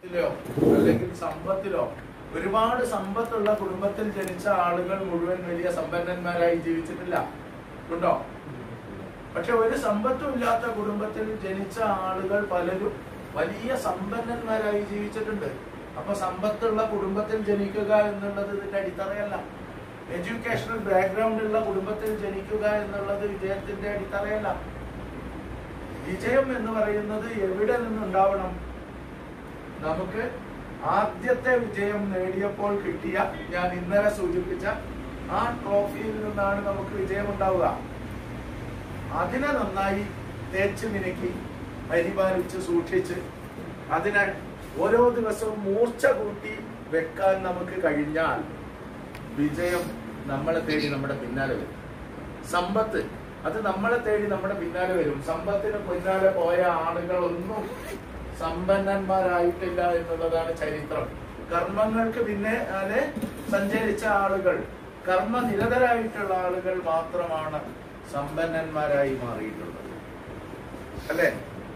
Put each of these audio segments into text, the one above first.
ിലോ അല്ലെങ്കിൽ സമ്പത്തിലോ ഒരുപാട് സമ്പത്തുള്ള കുടുംബത്തിൽ ജനിച്ച ആളുകൾ മുഴുവൻ വലിയ സമ്പന്നന്മാരായി ജീവിച്ചിട്ടില്ല ഉണ്ടോ പക്ഷെ ഒരു സമ്പത്തും ഇല്ലാത്ത കുടുംബത്തിൽ ജനിച്ച ആളുകൾ പലരും വലിയ സമ്പന്നന്മാരായി ജീവിച്ചിട്ടുണ്ട് അപ്പൊ സമ്പത്തുള്ള കുടുംബത്തിൽ ജനിക്കുക എന്നുള്ളത് ഇതിന്റെ അടിത്തറയല്ല എഡ്യൂക്കേഷണൽ ബാക്ക്ഗ്രൗണ്ട് ഉള്ള കുടുംബത്തിൽ ജനിക്കുക എന്നുള്ളത് വിജയത്തിന്റെ അടിത്തറയല്ല വിജയം എന്ന് പറയുന്നത് എവിടെ നിന്നുണ്ടാവണം നമുക്ക് ആദ്യത്തെ വിജയം നേടിയപ്പോൾ കിട്ടിയ ഞാൻ ഇന്നലെ സൂചിപ്പിച്ച ആ ട്രോഫിയിൽ നിന്നാണ് നമുക്ക് വിജയം ഉണ്ടാവുക അതിനെ നന്നായി തേച്ച് മിനുക്കി പരിപാലിച്ച് സൂക്ഷിച്ച് അതിനെ ഓരോ ദിവസവും മൂർച്ച കൂട്ടി വെക്കാൻ നമുക്ക് കഴിഞ്ഞാൽ വിജയം നമ്മളെ തേടി നമ്മുടെ പിന്നാലെ വരും സമ്പത്ത് അത് നമ്മളെ തേടി നമ്മുടെ പിന്നാലെ വരും സമ്പത്തിന് പിന്നാലെ പോയ ആളുകളൊന്നും സമ്പന്നന്മാരായിട്ടില്ല എന്നുള്ളതാണ് ചരിത്രം കർമ്മങ്ങൾക്ക് പിന്നെ അതിനെ സഞ്ചരിച്ച ആളുകൾ കർമ്മനിരതരായിട്ടുള്ള ആളുകൾ മാത്രമാണ് സമ്പന്നന്മാരായി മാറിയിട്ടുള്ളത് അല്ലേ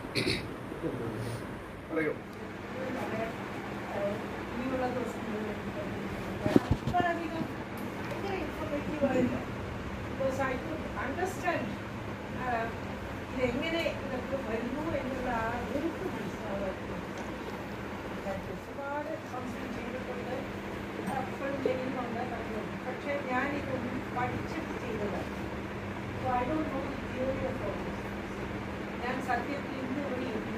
പറയൂ ഇനിയുള്ള ദിവസങ്ങളിൽ അത്രയധികം ഭയങ്കര ഇൻഫോർമേറ്റീവ് ആയിരുന്നു ബിക്കോസ് ഐ കുഡ് അണ്ടർസ്റ്റാൻഡ് ഇതെങ്ങനെ ഇതൊക്കെ വരുന്നു എന്നുള്ള ആ ഒഴുക്ക് മനസ്സിലാവായിരുന്നു ഒരുപാട് സംശയം ചെയ്തിട്ടുണ്ട് എപ്പോഴും ചെയ്യുന്നുണ്ട് പറയുന്നുണ്ട് പക്ഷേ ഞാനിതൊന്നും പഠിച്ചിട്ട് ചെയ്തതാണ് so I don't know theory of ഞാൻ സത്യത്തിൽ ഇന്ന് ഒരു